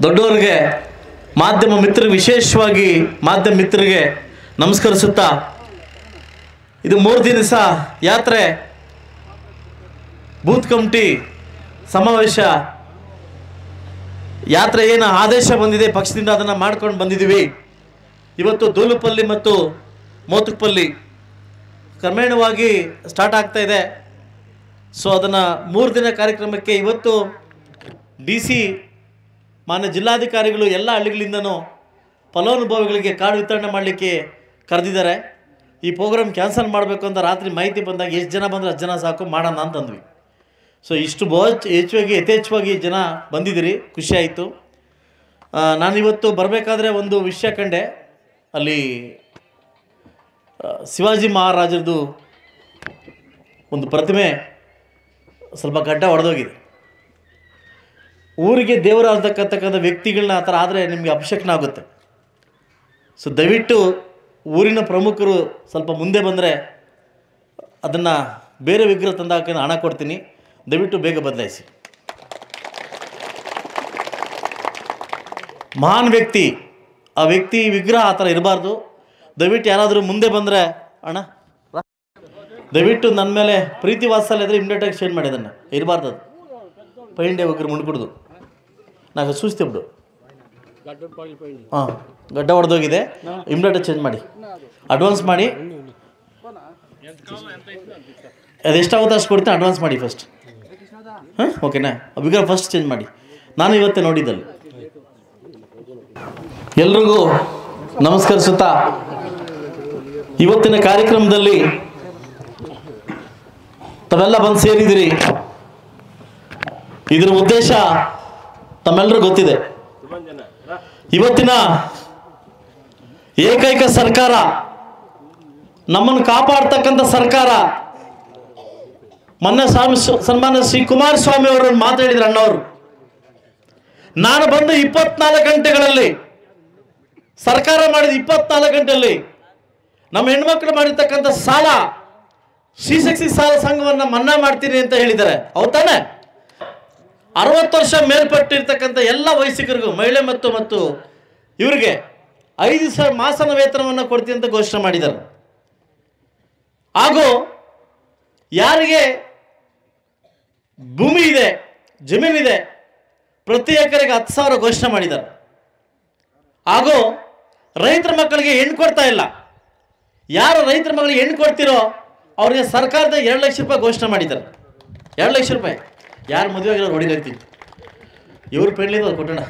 ದೊಡ್ಡವರಿಗೆ ಮಾಧ್ಯಮ ಮಿತ್ರರಿಗೆ ವಿಶೇಷವಾಗಿ ಮಾಧ್ಯಮ ಮಿತ್ರರಿಗೆ ನಮಸ್ಕರಿಸುತ್ತಾ ಇದು ಮೂರು ದಿವಸ ಯಾತ್ರೆ ಬೂತ್ ಕಮಿಟಿ ಸಮಾವೇಶ ಯಾತ್ರೆ ಏನು ಆದೇಶ ಬಂದಿದೆ ಪಕ್ಷದಿಂದ ಅದನ್ನು ಮಾಡ್ಕೊಂಡು ಬಂದಿದ್ದೀವಿ ಇವತ್ತು ದೂಲುಪಲ್ಲಿ ಮತ್ತು ಮೋತುಕಪಲ್ಲಿ ಕ್ರಮೇಣವಾಗಿ ಸ್ಟಾರ್ಟ್ ಆಗ್ತಾ ಇದೆ ಸೊ ಅದನ್ನು ಮೂರು ದಿನ ಕಾರ್ಯಕ್ರಮಕ್ಕೆ ಇವತ್ತು ಡಿ ಸಿ ಮಾನ್ಯ ಜಿಲ್ಲಾಧಿಕಾರಿಗಳು ಎಲ್ಲ ಹಳ್ಳಿಗಳಿಂದನೂ ಫಲಾನುಭವಿಗಳಿಗೆ ಕಾರ್ಡ್ ವಿತರಣೆ ಮಾಡಲಿಕ್ಕೆ ಕರೆದಿದ್ದಾರೆ ಈ ಪ್ರೋಗ್ರಾಮ್ ಕ್ಯಾನ್ಸಲ್ ಮಾಡಬೇಕು ಅಂತ ರಾತ್ರಿ ಮಾಹಿತಿ ಬಂದಾಗ ಎಷ್ಟು ಜನ ಬಂದರೆ ಅಷ್ಟು ಜನ ಸಾಕು ಮಾಡೋಣ ಅಂತಂದ್ವಿ ಸೊ ಇಷ್ಟು ಬಹು ಹೆಚ್ಚಾಗಿ ಯಥೇಚ್ಛವಾಗಿ ಜನ ಬಂದಿದ್ದೀರಿ ಖುಷಿ ಆಯಿತು ನಾನಿವತ್ತು ಬರಬೇಕಾದ್ರೆ ಒಂದು ವಿಷಯ ಕಂಡೆ ಅಲ್ಲಿ ಆ, ಶಿವಾಜಿ ಮಹಾರಾಜರದು ಒಂದು ಪ್ರತಿಮೆ ಸ್ವಲ್ಪ ಗಡ್ಡ ಹೊಡೆದೋಗಿದೆ ಊರಿಗೆ ದೇವರಾಗತಕ್ಕಂತಕ್ಕಂಥ ವ್ಯಕ್ತಿಗಳನ್ನ ಆ ಥರ ಆದರೆ ನಿಮಗೆ ಅಪಶಕ್ನ ಆಗುತ್ತೆ ಸೊ ದಯವಿಟ್ಟು ಊರಿನ ಪ್ರಮುಖರು ಸ್ವಲ್ಪ ಮುಂದೆ ಬಂದರೆ ಅದನ್ನು ಬೇರೆ ವಿಗ್ರಹ ತಂದಾಕ ಹಣ ಕೊಡ್ತೀನಿ ದಯವಿಟ್ಟು ಬೇಗ ಬದಲಾಯಿಸಿ ಮಹಾನ್ ವ್ಯಕ್ತಿ ಆ ವ್ಯಕ್ತಿ ವಿಗ್ರಹ ಆ ಥರ ಇರಬಾರ್ದು ದಯವಿಟ್ಟು ಯಾರಾದರೂ ಮುಂದೆ ಬಂದರೆ ಅಣ್ಣ ರಾ. ದಯವಿಟ್ಟು ನನ್ನ ಮೇಲೆ ಪ್ರೀತಿ ವಾತ್ಸಲ್ಯ ಇದ್ರೆ ಇಮ್ಡಿಯೇಟಾಗಿ ಚೇಂಜ್ ಮಾಡಿ ಅದನ್ನು ಇರಬಾರ್ದು ಅದು ಪೈಂಡೆ ಹೋಗ್ರಿ ಮುಣ್ಬಿಡ್ದು ನಾವು ಸೂಸ್ತೀವಿ ಬಿಡು ಹಾಂ ಗಡ್ಡ ಹೊಡೆದೋಗಿದೆ ಇಮ್ಡಿಯೇಟಾಗಿ ಚೇಂಜ್ ಮಾಡಿ ಅಡ್ವಾನ್ಸ್ ಮಾಡಿ ಅದೆಷ್ಟಾಗುತ್ತೋ ಅಷ್ಟು ಕೊಡ್ತೀನಿ ಅಡ್ವಾನ್ಸ್ ಮಾಡಿ ಫಸ್ಟ್ ಹಾಂ ಓಕೆನಾ ವಿಗ್ರಹ ಫಸ್ಟ್ ಚೇಂಜ್ ಮಾಡಿ ನಾನು ಇವತ್ತೇ ನೋಡಿದ್ದಲ್ಲಿ ಎಲ್ರಿಗೂ ನಮಸ್ಕರಿಸುತ್ತಾ ಇವತ್ತಿನ ಕಾರ್ಯಕ್ರಮದಲ್ಲಿ ತಾವೆಲ್ಲ ಬಂದು ಸೇರಿದಿರಿ ಇದರ ಉದ್ದೇಶ ತಮ್ಮೆಲ್ಲರೂ ಗೊತ್ತಿದೆ ಇವತ್ತಿನ ಏಕೈಕ ಸರ್ಕಾರ ನಮ್ಮನ್ನು ಕಾಪಾಡ್ತಕ್ಕಂಥ ಸರ್ಕಾರ ಮೊನ್ನೆ ಸ್ವಾಮಿ ಸನ್ಮಾನ್ಯ ಶ್ರೀ ಕುಮಾರಸ್ವಾಮಿ ಅವರು ಮಾತಾಡಿದ್ರು ಅಣ್ಣವರು ನಾನು ಬಂದು ಇಪ್ಪತ್ನಾಲ್ಕು ಗಂಟೆಗಳಲ್ಲಿ ಸರ್ಕಾರ ಮಾಡಿದ ಇಪ್ಪತ್ನಾಲ್ಕು ಗಂಟೆಯಲ್ಲಿ ನಮ್ಮ ಹೆಣ್ಮಕ್ಳು ಮಾಡಿರ್ತಕ್ಕಂಥ ಸಾಲ ಶ್ರೀಶಕ್ತಿ ಸಾಲ ಸಂಘವನ್ನು ಮನ್ನಾ ಮಾಡ್ತೀನಿ ಅಂತ ಹೇಳಿದ್ದಾರೆ ಹೌದಾನೆ ಅರವತ್ತು ವರ್ಷ ಮೇಲ್ಪಟ್ಟಿರ್ತಕ್ಕಂಥ ಎಲ್ಲ ವಯಸ್ಸಿಗರಿಗೂ ಮಹಿಳೆ ಮತ್ತು ಮತ್ತು ಇವರಿಗೆ ಐದು ಸಾವಿರ ಮಾಸನ ವೇತನವನ್ನು ಕೊಡ್ತೀನಿ ಅಂತ ಘೋಷಣೆ ಮಾಡಿದ್ದಾರೆ ಹಾಗೂ ಯಾರಿಗೆ ಭೂಮಿ ಇದೆ ಜಮೀನಿದೆ ಪ್ರತಿ ಎಕರೆಗೆ ಹತ್ತು ಸಾವಿರ ಘೋಷಣೆ ಮಾಡಿದ್ದಾರೆ ಹಾಗೂ ರೈತರ ಮಕ್ಕಳಿಗೆ ಹೆಣ್ಣು ಕೊಡ್ತಾ ಇಲ್ಲ ಯಾರು ರೈತರ ಮಕ್ಕಳಿಗೆ ಹೆಣ್ಣು ಕೊಡ್ತಿರೋ ಅವ್ರಿಗೆ ಸರ್ಕಾರದ ಎರಡು ಲಕ್ಷ ರೂಪಾಯಿ ಘೋಷಣೆ ಮಾಡಿದ್ದಾರೆ ಎರಡು ಲಕ್ಷ ರೂಪಾಯಿ ಯಾರು ಮದುವೆ ಆಗಿರೋರು ಹೊಡಿಲಿರ್ತೀವಿ ಇವ್ರ ಪೆಣ್ಲಿಂದ ಅದು ಕೊಟ್ಟಣ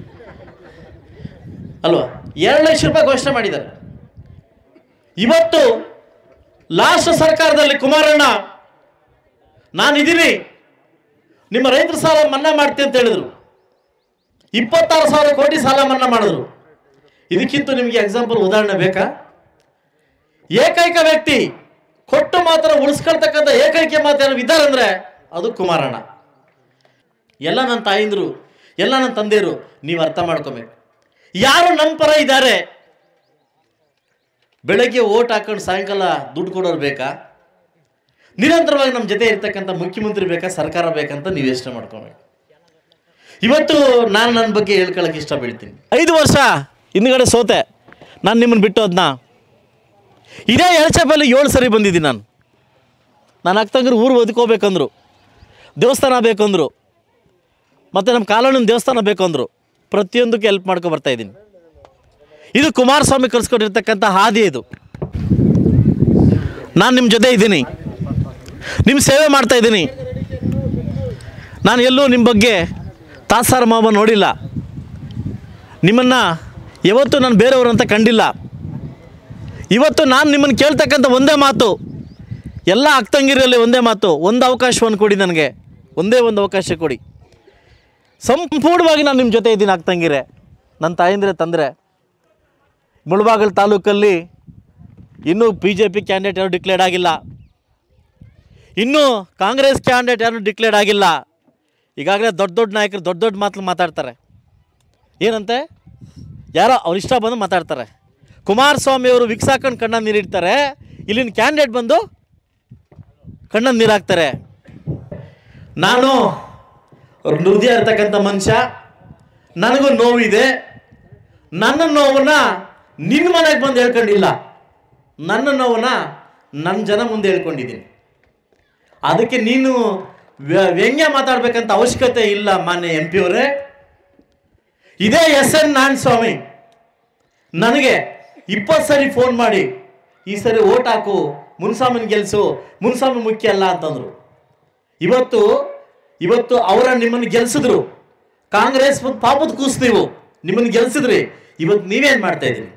ಅಲ್ವಾ ಎರಡು ಲಕ್ಷ ರೂಪಾಯಿ ಘೋಷಣೆ ಮಾಡಿದ್ದಾರೆ ಇವತ್ತು ಲಾಸ್ಟ್ ಸರ್ಕಾರದಲ್ಲಿ ಕುಮಾರಣ್ಣ ನಾನಿದ್ದೀನಿ ನಿಮ್ಮ ರೈತರ ಸಾಲ ಮನ್ನಾ ಮಾಡ್ತೀನಿ ಅಂತ ಹೇಳಿದ್ರು ಇಪ್ಪತ್ತಾರು ಸಾವಿರ ಕೋಟಿ ಸಾಲ ಮನ್ನಾ ಮಾಡಿದ್ರು ಇದಕ್ಕಿಂತ ನಿಮಗೆ ಎಕ್ಸಾಂಪಲ್ ಉದಾಹರಣೆ ಬೇಕಾ ಏಕೈಕ ವ್ಯಕ್ತಿ ಕೊಟ್ಟು ಮಾತ್ರ ಉಳಿಸ್ಕೊಳ್ತಕ್ಕಂಥ ಏಕೈಕ ಮಾತು ಇದ್ದಾರೆ ಅಂದ್ರೆ ಅದು ಕುಮಾರಣ್ಣ ಎಲ್ಲ ನನ್ನ ತಾಯಿಂದರು ಎಲ್ಲ ನನ್ನ ತಂದೆಯರು ನೀವು ಅರ್ಥ ಮಾಡ್ಕೋಬೇಕು ಯಾರು ನಮ್ಮ ಪರ ಇದ್ದಾರೆ ಬೆಳಗ್ಗೆ ಓಟ್ ಹಾಕೊಂಡು ಸಾಯಂಕಾಲ ದುಡ್ಡು ಕೊಡೋರು ಬೇಕಾ ನಿರಂತರವಾಗಿ ನಮ್ಮ ಜೊತೆ ಇರ್ತಕ್ಕಂಥ ಮುಖ್ಯಮಂತ್ರಿ ಬೇಕಾ ಸರ್ಕಾರ ಬೇಕಂತ ನೀವು ಯೋಚನೆ ಮಾಡ್ಕೋಬೇಕು ಇವತ್ತು ನಾನು ನನ್ನ ಬಗ್ಗೆ ಹೇಳ್ಕೊಳಕ್ಕೆ ಇಷ್ಟ ಬೀಳ್ತೀನಿ ಐದು ವರ್ಷ ಹಿಂದ್ಗಡೆ ಸೋತೆ ನಾನು ನಿಮ್ಮನ್ನು ಬಿಟ್ಟು ಅದನ್ನ ಇದೇ ಎಳಚಪಲ್ಲಿ ಏಳು ಸರಿ ಬಂದಿದ್ದೀನಿ ನಾನು ನಾನು ಅಕ್ಕಂಗ್ರು ಊರು ಒದ್ಕೋಬೇಕಂದ್ರು ದೇವಸ್ಥಾನ ಬೇಕಂದ್ರು ಮತ್ತು ನಮ್ಮ ಕಾಲೋನಿನ ದೇವಸ್ಥಾನ ಬೇಕಂದ್ರು ಪ್ರತಿಯೊಂದಕ್ಕೆ ಹೆಲ್ಪ್ ಮಾಡ್ಕೊ ಬರ್ತಾ ಇದ್ದೀನಿ ಇದು ಕುಮಾರಸ್ವಾಮಿ ಕಲ್ಸ್ಕೊಂಡಿರ್ತಕ್ಕಂಥ ಹಾದಿ ಇದು ನಾನು ನಿಮ್ಮ ಜೊತೆ ಇದ್ದೀನಿ ನಿಮ್ಮ ಸೇವೆ ಮಾಡ್ತಾ ಇದ್ದೀನಿ ನಾನು ಎಲ್ಲೂ ನಿಮ್ಮ ಬಗ್ಗೆ ತಾತ್ಸಾರ ಮಾವ ನೋಡಿಲ್ಲ ನಿಮ್ಮನ್ನು ಯಾವತ್ತೂ ನಾನು ಬೇರೆಯವರು ಅಂತ ಕಂಡಿಲ್ಲ ಇವತ್ತು ನಾನು ನಿಮ್ಮನ್ನು ಕೇಳ್ತಕ್ಕಂಥ ಒಂದೇ ಮಾತು ಎಲ್ಲ ಅಕ್ತಂಗಿರಲ್ಲಿ ಒಂದೇ ಮಾತು ಒಂದು ಅವಕಾಶವನ್ನು ಕೊಡಿ ನನಗೆ ಒಂದೇ ಒಂದು ಅವಕಾಶ ಕೊಡಿ ಸಂಪೂರ್ಣವಾಗಿ ನಾನು ನಿಮ್ಮ ಜೊತೆ ಇದ್ದೀನಿ ಅಕ್ತಂಗಿರೆ ನನ್ನ ತಾಯಿಂದ್ರೆ ತಂದರೆ ಮುಳಬಾಗಲ್ ತಾಲೂಕಲ್ಲಿ ಇನ್ನೂ ಬಿ ಜೆ ಪಿ ಕ್ಯಾಂಡಿಡೇಟ್ ಯಾರು ಡಿಕ್ಲೇರ್ಡ್ ಆಗಿಲ್ಲ ಇನ್ನೂ ಕಾಂಗ್ರೆಸ್ ಕ್ಯಾಂಡಿಡೇಟ್ ಯಾರು ಡಿಕ್ಲೇರ್ಡ್ ಆಗಿಲ್ಲ ಈಗಾಗಲೇ ದೊಡ್ಡ ದೊಡ್ಡ ನಾಯಕರು ದೊಡ್ಡ ದೊಡ್ಡ ಮಾತು ಮಾತಾಡ್ತಾರೆ ಏನಂತೆ ಯಾರೋ ಅವ್ರ ಇಷ್ಟ ಬಂದು ಮಾತಾಡ್ತಾರೆ ಕುಮಾರಸ್ವಾಮಿ ಅವರು ವಿಕ್ಸ್ ಹಾಕೊಂಡು ಕಣ್ಣಲ್ಲಿ ನೀರಿಡ್ತಾರೆ ಇಲ್ಲಿನ ಕ್ಯಾಂಡಿಡೇಟ್ ಬಂದು ಕಣ್ಣಲ್ಲಿ ನೀರು ಹಾಕ್ತಾರೆ ನಾನು ಹೃದಯ ಇರ್ತಕ್ಕಂಥ ಮನುಷ್ಯ ನನಗೂ ನೋವಿದೆ ನನ್ನ ನೋವನ್ನ ನಿನ್ನ ಮನೆಗೆ ಬಂದು ಹೇಳ್ಕೊಂಡಿಲ್ಲ ನನ್ನ ನೋವನ್ನ ನನ್ನ ಜನ ಮುಂದೆ ಹೇಳ್ಕೊಂಡಿದ್ದೀನಿ ಅದಕ್ಕೆ ನೀನು ವ್ಯ- ವ್ಯಂಗ್ಯ ಮಾತಾಡ್ಬೇಕಂತ ಅವಶ್ಯಕತೆ ಇಲ್ಲ ಮಾನ್ಯ ಎಂ ಪಿ ಅವರೇ ಇದೇ ಎಸ್ ಎನ್ ನಾರಾಯಣ ಸ್ವಾಮಿ ನನಗೆ ಇಪ್ಪತ್ತು ಸರಿ ಫೋನ್ ಮಾಡಿ ಈ ಸರಿ ಓಟ್ ಹಾಕು ಮುನ್ಸಾಮನ್ ಗೆಲ್ಸು ಮುನ್ಸಾಮಿ ಮುಖ್ಯ ಅಲ್ಲ ಅಂತಂದ್ರು ಇವತ್ತು ಇವತ್ತು ಅವರ ನಿಮ್ಮನ್ನು ಗೆಲ್ಸಿದ್ರು ಕಾಂಗ್ರೆಸ್ ಮತ್ತು ಪಾಪದ ಕೂಸ್ ನೀವು ನಿಮ್ಮನ್ನು ಗೆಲ್ಸಿದ್ರಿ ಇವತ್ತು ನೀವೇನ್ ಮಾಡ್ತಾ ಇದ್ದೀರಿ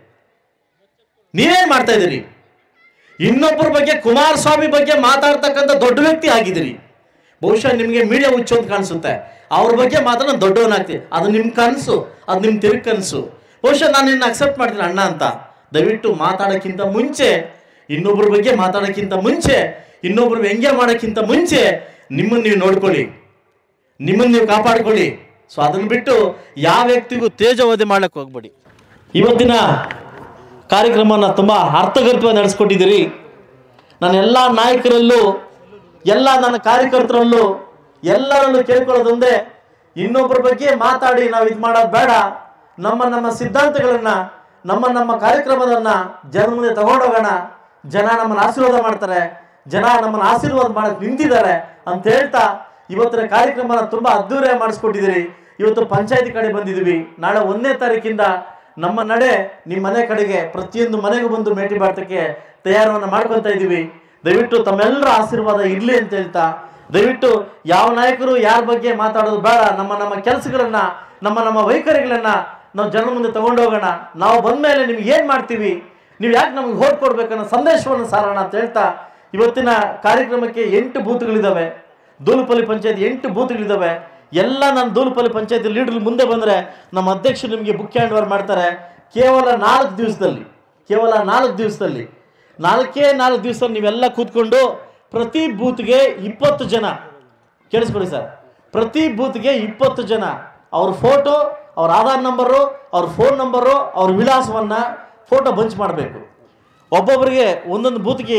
ನೀವೇನ್ ಮಾಡ್ತಾ ಇದ್ದೀರಿ ಇನ್ನೊಬ್ಬರ ಬಗ್ಗೆ ಕುಮಾರಸ್ವಾಮಿ ಬಗ್ಗೆ ಮಾತಾಡ್ತಕ್ಕಂಥ ದೊಡ್ಡ ವ್ಯಕ್ತಿ ಆಗಿದ್ದೀರಿ ಬಹುಶಃ ನಿಮಗೆ ಮೀಡಿಯಾ ಹುಚ್ಚು ಅಂತ ಕಾಣಿಸುತ್ತೆ ಅವ್ರ ಬಗ್ಗೆ ಮಾತ್ರ ನಾನು ದೊಡ್ಡವನಾಗ್ತೀನಿ ಅದು ನಿಮ್ಮ ಕನಸು ಅದು ನಿಮ್ಮ ತಿರುಗಿ ಕನಸು ಬಹುಶಃ ನಾನು ನಿನ್ನ ಅಕ್ಸೆಪ್ಟ್ ಮಾಡ್ತೀನಿ ಅಣ್ಣ ಅಂತ ದಯವಿಟ್ಟು ಮಾತಾಡೋಕ್ಕಿಂತ ಮುಂಚೆ ಇನ್ನೊಬ್ಬರ ಬಗ್ಗೆ ಮಾತಾಡೋಕ್ಕಿಂತ ಮುಂಚೆ ಇನ್ನೊಬ್ರು ವ್ಯಂಗ್ಯ ಮಾಡೋಕ್ಕಿಂತ ಮುಂಚೆ ನಿಮ್ಮನ್ನು ನೀವು ನೋಡ್ಕೊಳ್ಳಿ ನಿಮ್ಮನ್ನು ನೀವು ಕಾಪಾಡ್ಕೊಳ್ಳಿ ಸೊ ಅದನ್ನು ಬಿಟ್ಟು ಯಾವ ವ್ಯಕ್ತಿಗೂ ತೇಜವಧೆ ಮಾಡಕ್ಕೆ ಹೋಗ್ಬೇಡಿ ಇವತ್ತಿನ ಕಾರ್ಯಕ್ರಮನ ತುಂಬ ಅರ್ಥಗರ್ಭವಾಗಿ ನಡೆಸ್ಕೊಟ್ಟಿದ್ದೀರಿ ನಾನು ಎಲ್ಲ ನಾಯಕರಲ್ಲೂ ಎಲ್ಲ ನನ್ನ ಕಾರ್ಯಕರ್ತರಲ್ಲೂ ಎಲ್ಲರಲ್ಲೂ ಕೇಳ್ಕೊಳ್ಳೋದೊಂದೇ ಇನ್ನೊಬ್ಬರ ಬಗ್ಗೆ ಮಾತಾಡಿ ನಾವು ಇದು ಮಾಡೋದು ಬೇಡ ನಮ್ಮ ನಮ್ಮ ಸಿದ್ಧಾಂತಗಳನ್ನ ನಮ್ಮ ನಮ್ಮ ಕಾರ್ಯಕ್ರಮದನ್ನ ಜನ ಮುಂದೆ ತಗೊಂಡೋಗೋಣ ಜನ ನಮ್ಮನ್ನು ಆಶೀರ್ವಾದ ಮಾಡ್ತಾರೆ ಜನ ನಮ್ಮನ್ನು ಆಶೀರ್ವಾದ ಮಾಡಕ್ ನಿಂತಿದ್ದಾರೆ ಅಂತ ಹೇಳ್ತಾ ಇವತ್ತಿನ ಕಾರ್ಯಕ್ರಮನ ತುಂಬಾ ಅದ್ದೂರಿಯಾಗಿ ಮಾಡಿಸ್ಕೊಟ್ಟಿದ್ದೀರಿ ಇವತ್ತು ಪಂಚಾಯತಿ ಕಡೆ ಬಂದಿದ್ದೀವಿ ನಾಳೆ ಒಂದನೇ ತಾರೀಕಿಂದ ನಮ್ಮ ನಡೆ ನಿಮ್ಮ ಮನೆ ಕಡೆಗೆ ಪ್ರತಿಯೊಂದು ಮನೆಗೂ ಬಂದು ಭೇಟಿ ಮಾಡ್ತಕ್ಕೆ ತಯಾರವನ್ನು ಮಾಡ್ಕೊತಾ ಇದ್ದೀವಿ ದಯವಿಟ್ಟು ತಮ್ಮೆಲ್ಲರ ಆಶೀರ್ವಾದ ಇರಲಿ ಅಂತ ಹೇಳ್ತಾ ದಯವಿಟ್ಟು ಯಾವ ನಾಯಕರು ಯಾರ ಬಗ್ಗೆ ಮಾತಾಡೋದು ಬೇಡ ನಮ್ಮ ನಮ್ಮ ಕೆಲಸಗಳನ್ನ ನಮ್ಮ ನಮ್ಮ ವೈಖರಿಗಳನ್ನ ನಾವು ಜನ ಮುಂದೆ ತಗೊಂಡೋಗೋಣ ನಾವು ಬಂದ್ಮೇಲೆ ನಿಮ್ಗೆ ಏನು ಮಾಡ್ತೀವಿ ನೀವು ಯಾಕೆ ನಮ್ಗೆ ಹೋಟ್ ಕೊಡ್ಬೇಕನ್ನೋ ಸಂದೇಶವನ್ನು ಸಾರೋಣ ಅಂತ ಹೇಳ್ತಾ ಇವತ್ತಿನ ಕಾರ್ಯಕ್ರಮಕ್ಕೆ ಎಂಟು ಬೂತ್ಗಳಿದ್ದಾವೆ ದೂಲುಪಲ್ಲಿ ಪಂಚಾಯತ್ ಎಂಟು ಬೂತ್ಗಳಿದ್ದಾವೆ ಎಲ್ಲ ನನ್ನ ದೂಲುಪಲ್ಲಿ ಪಂಚಾಯತ್ ಲೀಡರ್ ಮುಂದೆ ಬಂದರೆ ನಮ್ಮ ಅಧ್ಯಕ್ಷರು ನಿಮಗೆ ಬುಕ್ ಹ್ಯಾಂಡ್ ಓವರ್ ಮಾಡ್ತಾರೆ ಕೇವಲ ನಾಲ್ಕು ದಿವಸದಲ್ಲಿ ಕೇವಲ ನಾಲ್ಕು ದಿವಸದಲ್ಲಿ ನಾಲ್ಕೇ ನಾಲ್ಕು ದಿವಸ ನೀವೆಲ್ಲ ಕೂತ್ಕೊಂಡು ಪ್ರತಿ ಬೂತ್ಗೆ ಇಪ್ಪತ್ತು ಜನ ಕೇಳಿಸ್ಕೊಡಿ ಸರ್ ಪ್ರತಿ ಬೂತ್ಗೆ ಇಪ್ಪತ್ತು ಜನ ಅವ್ರ ಫೋಟೋ ಅವ್ರ ಆಧಾರ್ ನಂಬರು ಅವ್ರ ಫೋನ್ ನಂಬರು ಅವ್ರ ವಿಳಾಸವನ್ನು ಫೋಟೋ ಬಂಚ್ ಮಾಡಬೇಕು ಒಬ್ಬೊಬ್ಬರಿಗೆ ಒಂದೊಂದು ಬೂತ್ಗೆ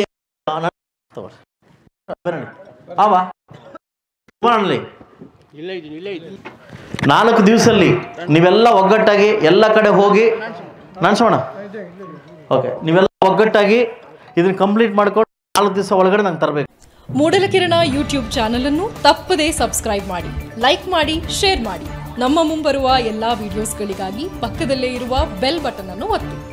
ಆವಾ ಮಾಡಲಿ ನಾಲ್ಕು ದಿವಸಲ್ಲಿ ನೀವೆಲ್ಲ ಒಗ್ಗಟ್ಟಾಗಿ ಎಲ್ಲ ಕಡೆ ಹೋಗಿ ನಾನ್ಸೋಣ ಓಕೆ ನೀವೆಲ್ಲ ಒಗ್ಗಟ್ಟಾಗಿ ಇದನ್ನ ಕಂಪ್ಲೀಟ್ ಮಾಡ್ಕೊಂಡು ನಾಲ್ಕು ದಿವಸ ಒಳಗಡೆ ನಂಗೆ ತರಬೇಕು ಮೂಡಲಕಿರಣ ಯೂಟ್ಯೂಬ್ ಚಾನಲ್ ಅನ್ನು ತಪ್ಪದೇ ಸಬ್ಸ್ಕ್ರೈಬ್ ಮಾಡಿ ಲೈಕ್ ಮಾಡಿ ಶೇರ್ ಮಾಡಿ ನಮ್ಮ ಮುಂಬರುವ ಎಲ್ಲಾ ವಿಡಿಯೋಸ್ಗಳಿಗಾಗಿ ಪಕ್ಕದಲ್ಲೇ ಇರುವ ಬೆಲ್ ಬಟನ್ ಅನ್ನು ಒತ್ತಿ